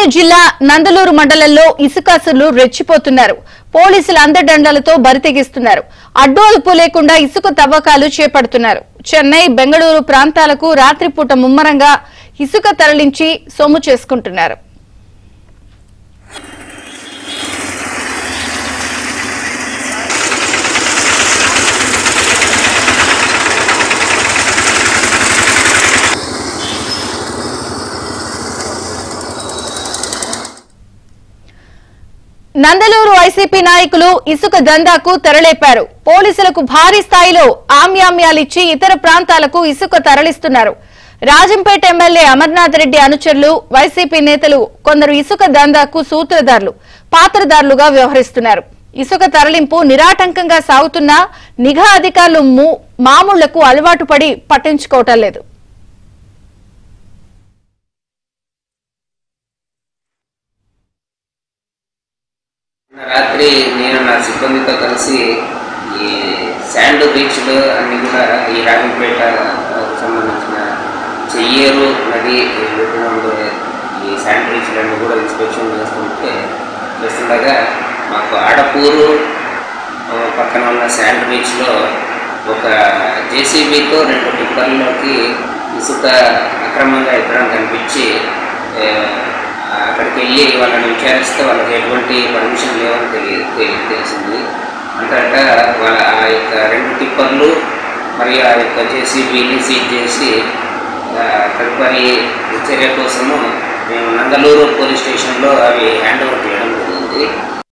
జిల్లా నందలూరు మండలంలో ఇసుకాసులు రెచ్చిపోతున్నారు పోలీసులు అందడండాలతో బరితెగిస్తున్నారు అడ్డోలుపు లేకుండా ఇసుక తవ్వకాలు చేపడుతున్నారు చెన్నై బెంగళూరు ప్రాంతాలకు రాత్రిపూట ముమ్మరంగా ఇసుక తరలించి సొమ్ము చేసుకుంటున్నారు నందలూరు వైసీపీ నాయకులు ఇసుక దందాకు తెరలేపారు పోలీసులకు భారీ స్థాయిలో ఆమ్యామ్యాలిచ్చి ఇతర ప్రాంతాలకు ఇసుక తరలిస్తున్నారు రాజంపేట ఎమ్మెల్యే అమర్నాథ్ రెడ్డి అనుచరులు వైసీపీ నేతలు కొందరు ఇసుక దందాకు సూత్రధారులు పాత్రధారులుగా వ్యవహరిస్తున్నారు ఇసుక తరలింపు నిరాటంకంగా సాగుతున్నా నిఘా అధికారులు ము- మామూళ్లకు అలవాటు పడి పట్టించుకోవటం లేదు నిన్న రాత్రి నేను నా సిబ్బందితో కలిసి ఈ శాండ్ బీచ్లు అన్ని కూడా ఈ రాజంపేట సంబంధించిన చెయ్యేరు నది విధానంలో ఈ శాండ్ బీచ్లన్నీ కూడా ఇన్స్పెక్షన్ చేస్తుంటే చేస్తుండగా మాకు ఆడపూరు ఆ, పక్కన ఉన్న శాండ్ బీచ్లో ఒక జేసీబీతో రెండు టిప్పర్లోకి ఇసుక అక్రమంగా ఎత్తడం కనిపించి ఆ, అక్కడికి వెళ్ళి వాళ్ళని విచారిస్తే వాళ్ళకి ఎటువంటి పర్మిషన్ లేవని తెలియ తెలి- తెలిసింది అంతటా వాళ్ళ ఆ యొక్క రెండు టిప్పర్లు మరియు ఆ యొక్క జేసీబీని సీజ్ చేసి ఆ, తదుపరి చర్య కోసము మేము నందలూరు పోలీస్ స్టేషన్లో అవి హ్యాండ్ ఓవర్ చేయడం జరిగింది